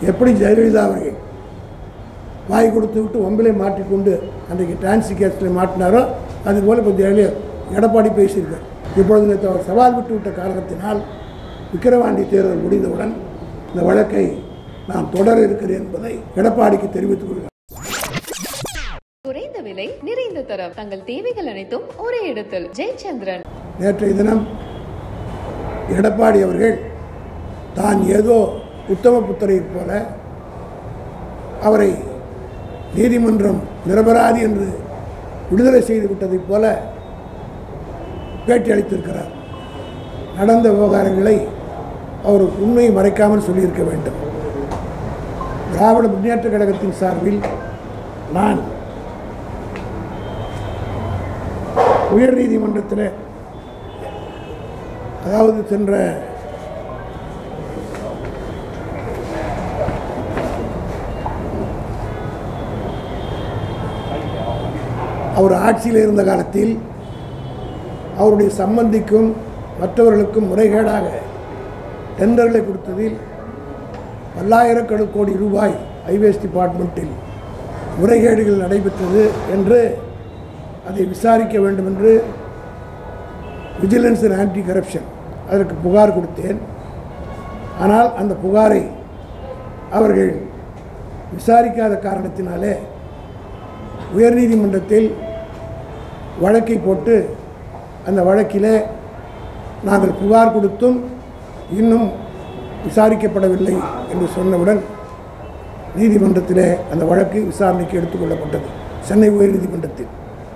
எப்படி ஜெயலலிதா அவர்கள் வாய் கொடுத்து விட்டு ஒம்பிலே மாட்டிக்கொண்டு அன்றைக்கு டான்சி கேஸில் மாட்டினாரோ அதுபோல் இப்போ ஜெயலலிதா எடப்பாடி பேசியிருக்கார் இப்பொழுது நேற்று அவர் சவால் விட்டு விட்ட காரணத்தினால் விக்கிரவாண்டி தேர்தல் முடிந்தவுடன் இந்த வழக்கை நான் தொடர இருக்கிறேன் என்பதை எடப்பாடிக்கு தெரிவித்துக் கொள்கிறேன் குறைந்த விலை நிறைந்த தரம் தங்கள் தேவைகள் அனைத்தும் ஒரே இடத்தில் ஜெயச்சந்திரன் நேற்றைய தினம் எடப்பாடி அவர்கள் தான் ஏதோ உத்தம புத்திரையைப் போல அவரை நீதிமன்றம் நிரபராதி என்று விடுதலை செய்து விட்டதைப் போல பேட்டி அளித்திருக்கிறார் நடந்த விவகாரங்களை அவர் உண்மையை மறைக்காமல் சொல்லியிருக்க வேண்டும் திராவிட முன்னேற்ற கழகத்தின் சார்பில் நான் உயர்நீதிமன்றத்தில் அதாவது சென்ற அவர் ஆட்சியில் இருந்த காலத்தில் அவருடைய சம்பந்திக்கும் மற்றவர்களுக்கும் முறைகேடாக டெண்டர்களை கொடுத்ததில் பல்லாயிரக்கணக்கான கோடி ரூபாய் ஹைவேஸ் டிபார்ட்மெண்ட்டில் முறைகேடுகள் நடைபெற்றது என்று அதை விசாரிக்க வேண்டும் என்று விஜிலன்ஸ் அண்ட் ஆன்டி கரப்ஷன் அதற்கு புகார் கொடுத்தேன் ஆனால் அந்த புகாரை அவர்கள் விசாரிக்காத காரணத்தினாலே உயர்நீதிமன்றத்தில் வழக்கை போட்டு அந்த வழக்கிலே நாங்கள் புகார் கொடுத்தும் இன்னும் விசாரிக்கப்படவில்லை என்று சொன்னவுடன் நீதிமன்றத்திலே அந்த வழக்கு விசாரணைக்கு எடுத்துக்கொள்ளப்பட்டது சென்னை உயர்நீதிமன்றத்தில்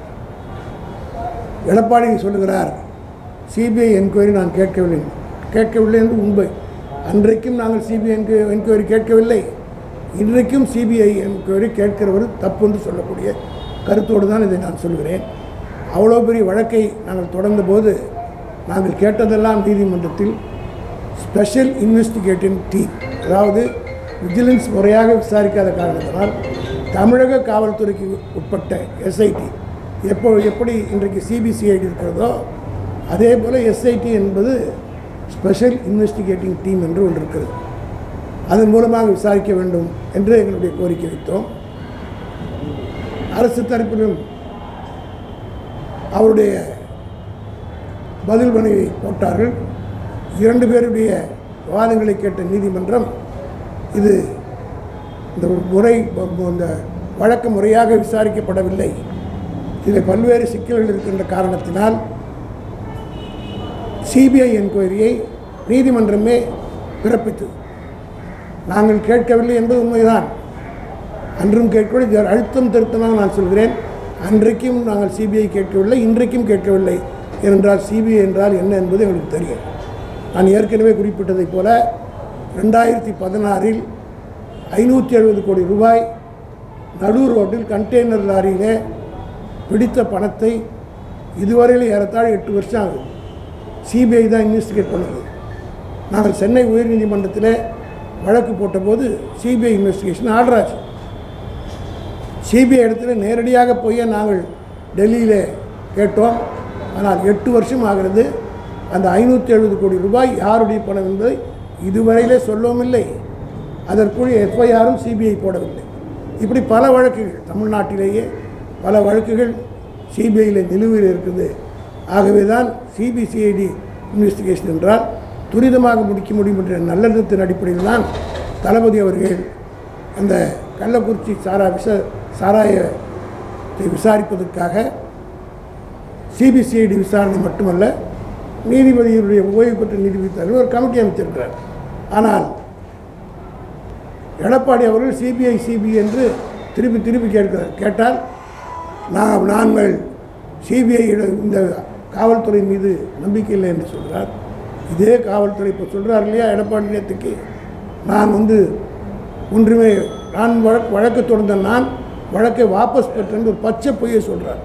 எடப்பாடி சொல்லுகிறார் சிபிஐ என்கொயரி நான் கேட்கவில்லை கேட்கவில்லை என்று உண்மை அன்றைக்கும் நாங்கள் சிபிஐ என்கொயரி கேட்கவில்லை இன்றைக்கும் சிபிஐ என்கொயரி கேட்கிறவர் தப்பு என்று சொல்லக்கூடிய கருத்தோடு தான் இதை நான் சொல்கிறேன் அவ்வளோ பெரிய வழக்கை நாங்கள் தொடர்ந்த போது நாங்கள் கேட்டதெல்லாம் நீதிமன்றத்தில் ஸ்பெஷல் இன்வெஸ்டிகேட்டிங் டீம் அதாவது விஜிலன்ஸ் முறையாக விசாரிக்காத காரணத்தினால் தமிழக காவல்துறைக்கு உட்பட்ட எஸ்ஐடி எப்போ எப்படி இன்றைக்கு சிபிசிஐடி இருக்கிறதோ அதே போல் எஸ்ஐடி என்பது ஸ்பெஷல் இன்வெஸ்டிகேட்டிங் டீம் என்று ஒன்று இருக்கிறது அதன் மூலமாக விசாரிக்க வேண்டும் என்று எங்களுடைய கோரிக்கை வைத்தோம் அரசு தரப்பிலும் அவருடைய பதில் மனுவை போட்டார்கள் இரண்டு பேருடைய வாதங்களை கேட்ட நீதிமன்றம் இது இந்த முறை இந்த வழக்கு முறையாக விசாரிக்கப்படவில்லை இதில் பல்வேறு சிக்கல்கள் இருக்கின்ற காரணத்தினால் சிபிஐ என்கொயரியை நீதிமன்றமே பிறப்பித்தது நாங்கள் கேட்கவில்லை என்பது உண்மைதான் அன்றும் கேட்கவில்லை இது அழுத்தம் திருத்தமாக நான் சொல்கிறேன் அன்றைக்கும் நாங்கள் சிபிஐ கேட்கவில்லை இன்றைக்கும் கேட்கவில்லை ஏனென்றால் சிபிஐ என்றால் என்ன என்பது எங்களுக்கு தெரியும் நான் ஏற்கனவே குறிப்பிட்டதைப் போல ரெண்டாயிரத்தி பதினாறில் ஐநூற்றி எழுபது கோடி ரூபாய் நடு ரோட்டில் கண்டெய்னர் லாரியிலே பிடித்த பணத்தை இதுவரையில் ஏறத்தாழ எட்டு வருஷம் ஆகுது சிபிஐ தான் இன்வெஸ்டிகேட் பண்ணுது நாங்கள் சென்னை உயர்நீதிமன்றத்தில் வழக்கு போட்டபோது சிபிஐ இன்வெஸ்டிகேஷன் ஆர்டர் ஆச்சு சிபிஐ இடத்துல நேரடியாக போய் நாங்கள் டெல்லியில் கேட்டோம் ஆனால் எட்டு வருஷம் ஆகிறது அந்த ஐநூற்றி எழுபது கோடி ரூபாய் யாருடைய பணம் என்பதை இதுவரையிலே சொல்லவும் இல்லை அதற்குரிய எஃப்ஐஆரும் சிபிஐ போடவில்லை இப்படி பல வழக்குகள் தமிழ்நாட்டிலேயே பல வழக்குகள் சிபிஐயில் நிலுவையில் இருக்குது ஆகவே தான் சிபிசிஐடி இன்வெஸ்டிகேஷன் என்றால் துரிதமாக முடிக்க முடியும் என்ற நல்லெண்ணத்தின் அடிப்படையில் தான் தளபதி அவர்கள் அந்த கள்ளக்குறிச்சி சாரா விச சாராயத்தை விசாரிப்பதற்காக சிபிசிஐடி விசாரணை மட்டுமல்ல நீதிபதியுடைய ஓய்வு பெற்ற நீதிபதி தலைவர் ஒரு கமிட்டி அமைத்திருக்கிறார் ஆனால் எடப்பாடி அவர்கள் சிபிஐ சிபிஐ என்று திருப்பி திருப்பி கேட்கிறார் கேட்டால் நான் நாங்கள் சிபிஐ இந்த காவல்துறை மீது நம்பிக்கை இல்லை என்று சொல்கிறார் இதே காவல்துறை இப்போ சொல்கிறார் இல்லையா எடப்பாடி நேற்றுக்கு நான் வந்து ஒன்றுமே நான் வழக்கு வழக்கு தொடர்ந்த நான் வழக்கை வாபஸ் பெற்றேன்னு ஒரு பச்சை பொய்யை சொல்கிறார்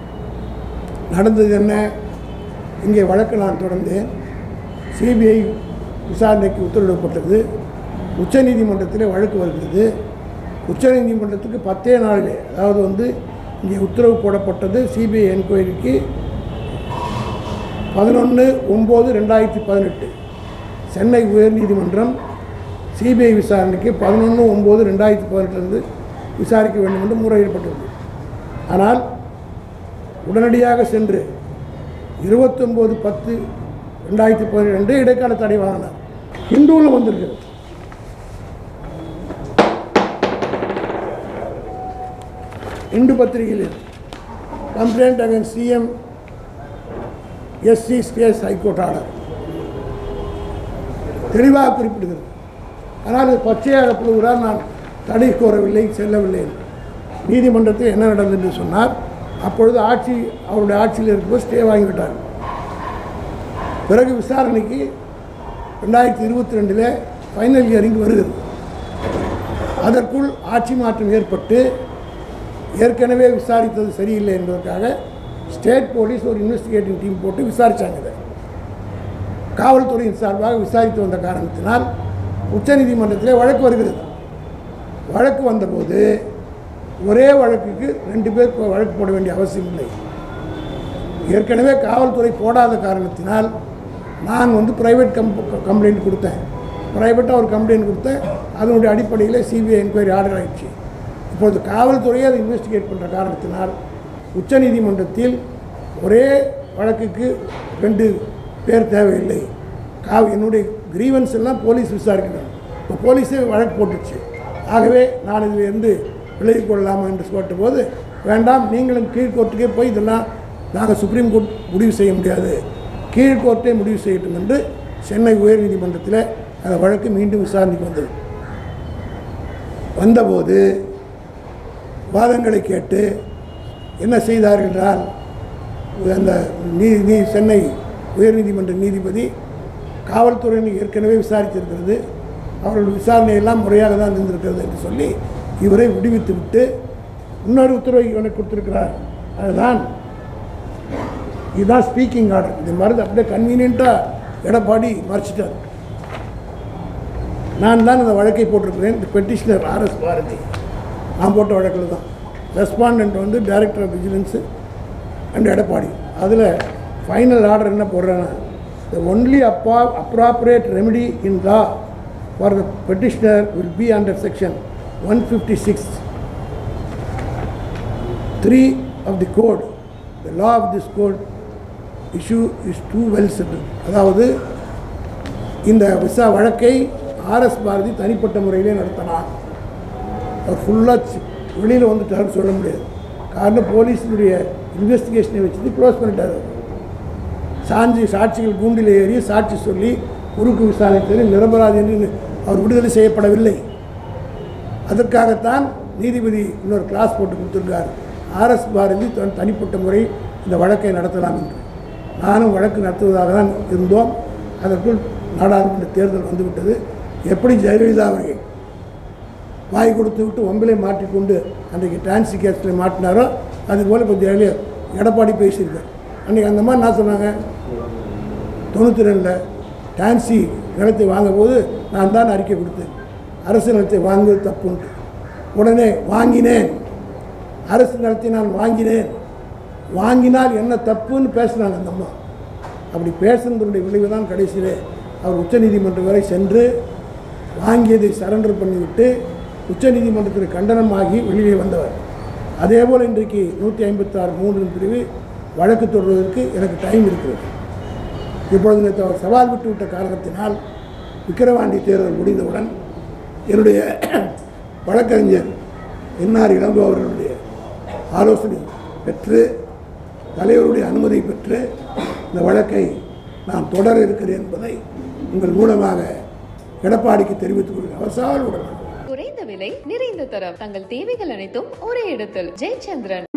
நடந்தது என்ன இங்கே வழக்கு நான் தொடர்ந்தேன் சிபிஐ விசாரணைக்கு உத்தரவிடப்பட்டது உச்சநீதிமன்றத்தில் வழக்கு வருகிறது உச்சநீதிமன்றத்துக்கு பத்தே நாளிலே அதாவது வந்து இங்கே உத்தரவு போடப்பட்டது சிபிஐ என்கொயரிக்கு பதினொன்று ஒம்பது ரெண்டாயிரத்தி பதினெட்டு சென்னை உயர்நீதிமன்றம் சிபிஐ விசாரணைக்கு பதினொன்று ஒம்பது ரெண்டாயிரத்தி பதினெட்டுலேருந்து விசாரிக்க வேண்டும் என்று முறையிடப்பட்டுள்ளது ஆனால் உடனடியாக சென்று இருபத்தொம்போது பத்து ரெண்டாயிரத்தி பதினெண்டு இடைக்கால தடை வாங்கினார் ஹிந்துவில் வந்திருக்கிறது இந்து பத்திரிகையில் complaint again CM SC stays high court order தெளிவாக குறிப்பிடுகிறது ஆனால் இது பச்சையாக புழுகிறார் நான் தடை கோரவில்லை செல்லவில்லை என்று. நீதிமன்றத்தில் என்ன நடந்தது என்று சொன்னார் அப்பொழுது ஆட்சி அவருடைய ஆட்சியில் இருக்கும்போது ஸ்டே வாங்கிவிட்டார் பிறகு விசாரணைக்கு ரெண்டாயிரத்தி இருபத்தி ரெண்டில் ஃபைனல் ஹியரிங் வருகிறது அதற்குள் ஆட்சி மாற்றம் ஏற்பட்டு ஏற்கனவே விசாரித்தது சரியில்லை என்பதற்காக ஸ்டேட் போலீஸ் ஒரு இன்வெஸ்டிகேட்டிங் டீம் போட்டு விசாரித்தாங்க இதை காவல்துறையின் சார்பாக விசாரித்து வந்த காரணத்தினால் உச்சநீதிமன்றத்தில் வழக்கு வருகிறது வழக்கு வந்தபோது ஒரே வழக்குக்கு ரெண்டு பேர் இப்போ வழக்கு போட வேண்டிய அவசியம் இல்லை ஏற்கனவே காவல்துறை போடாத காரணத்தினால் நான் வந்து ப்ரைவேட் கம் கம்ப்ளைண்ட் கொடுத்தேன் ப்ரைவேட்டாக ஒரு கம்ப்ளைண்ட் கொடுத்தேன் அதனுடைய அடிப்படையில் சிபிஐ என்கொயரி ஆர்டர் ஆயிடுச்சு இப்பொழுது காவல்துறையை அதை இன்வெஸ்டிகேட் பண்ணுற காரணத்தினால் உச்சநீதிமன்றத்தில் ஒரே வழக்குக்கு ரெண்டு பேர் தேவையில்லை காவ என்னுடைய கிரீவன்ஸ் எல்லாம் போலீஸ் விசாரிக்கணும் இப்போ போலீஸே வழக்கு போட்டுச்சு ஆகவே நான் இதிலிருந்து விலகிக் கொள்ளலாமா என்று போட்டபோது வேண்டாம் நீங்களும் கீழ்கோர்ட்டுக்கே போய் இதெல்லாம் நாங்கள் சுப்ரீம் கோர்ட் முடிவு செய்ய முடியாது கீழ்கோர்ட்டே முடிவு செய்யட்டும் என்று சென்னை உயர்நீதிமன்றத்தில் அந்த வழக்கு மீண்டும் விசாரணைக்கு வந்தது வந்தபோது வாதங்களை கேட்டு என்ன செய்தார்கள் என்றால் அந்த நீ நீ சென்னை உயர்நீதிமன்ற நீதிபதி காவல்துறையினர் ஏற்கனவே விசாரித்திருக்கிறது அவர்கள் விசாரணையெல்லாம் முறையாக தான் இருந்திருக்கிறது என்று சொல்லி இவரை விடுவித்து விட்டு இன்னொரு உத்தரவை இவனுக்கு கொடுத்திருக்கிறார் அதுதான் இதுதான் ஸ்பீக்கிங் ஆர்டர் இது மருந்து அப்படியே கன்வீனியண்ட்டாக எடப்பாடி மறைச்சிட்டார் நான் தான் இந்த வழக்கை போட்டிருக்கிறேன் இந்த பெட்டிஷனர் ஆர்எஸ் பாரதி நான் போட்ட வழக்கில் தான் ரெஸ்பாண்டன்ட் வந்து director of vigilance and Edappadi அதில் ஃபைனல் ஆர்டர் என்ன போடுறேன்னா த ஒன்லி அப்பா appropriate remedy in law for the petitioner will be under section one fifty six three of the code the law of this code issue is too well settle அதாவது இந்த visa வழக்கை RS Bharathi தனிப்பட்ட முறையிலே நடத்தினார் அவர் ஃபுல்லாக வெளியில் வந்துட்டாருன்னு சொல்ல முடியாது காரணம் போலீஸினுடைய இன்வெஸ்டிகேஷனை வச்சுட்டு க்ளோஸ் பண்ணிட்டார் அவர். சாஞ்சி சாட்சிகள் கூண்டில் ஏறி சாட்சி சொல்லி குறுக்கு விசாரணை தெரிவி நிரபராதி என்று அவர் விடுதலை செய்யப்படவில்லை அதற்காகத்தான் நீதிபதி இன்னொரு கிளாஸ் போட்டு கொடுத்துருக்கார் ஆர்எஸ் பாரதி தன் தனிப்பட்ட முறை இந்த வழக்கை நடத்தலாம் என்று நானும் வழக்கு நடத்துவதாக தான் இருந்தோம் அதற்குள் நாடாளுமன்ற தேர்தல் வந்துவிட்டது எப்படி ஜெயலலிதா அவர்கள் வாய் கொடுத்து விட்டு ஒம்பிலை மாட்டிக்கொண்டு அன்றைக்கு டான்சி கேஸில் மாட்டினாரோ அதுபோல் இப்போ ஜெயலலிதா எடப்பாடி பேசியிருக்கார் அன்றைக்கி அந்த மாதிரி என்ன சொன்னாங்க தொண்ணூற்றி ரெண்டில் டான்சி நிலத்தை வாங்கும்போது நான் தான் அறிக்கை கொடுத்தேன் அரசு நிலத்தை வாங்குவது தப்புன்ட்டு உடனே வாங்கினேன் அரசு நிலத்தை நான் வாங்கினேன் வாங்கினால் என்ன தப்புன்னு பேசினாங்க அந்த அம்மா அப்படி பேசுனதுடைய விளைவு தான் கடைசியிலே அவர் உச்சநீதிமன்றம் வரை சென்று வாங்கியதை சரண்டர் பண்ணிவிட்டு உச்சநீதிமன்றத்தில் கண்டனமாகி வெளியே வந்தவர் அதேபோல் இன்றைக்கு நூற்றி ஐம்பத்தாறு மூன்று பிரிவு வழக்கு தொடர்வதற்கு எனக்கு டைம் இருக்கிறது இப்பொழுது நேற்று அவர் சவால் விட்டு விட்ட காரணத்தினால் விக்கிரவாண்டி தேர்தல் முடிந்தவுடன் என்னுடைய வழக்கறிஞர் என்ஆர் இளங்கோ அவர்களுடைய ஆலோசனை பெற்று தலைவருடைய அனுமதி பெற்று இந்த வழக்கை நான் தொடர இருக்கிறேன் என்பதை உங்கள் மூலமாக எடப்பாடிக்கு தெரிவித்துக் கொள்கிறேன் அவர் சவால் விடலாம் குறைந்த விலை நிறைந்த தரம் தங்கள் தேவைகள் அனைத்தும் ஒரே இடத்தில் ஜெயச்சந்திரன்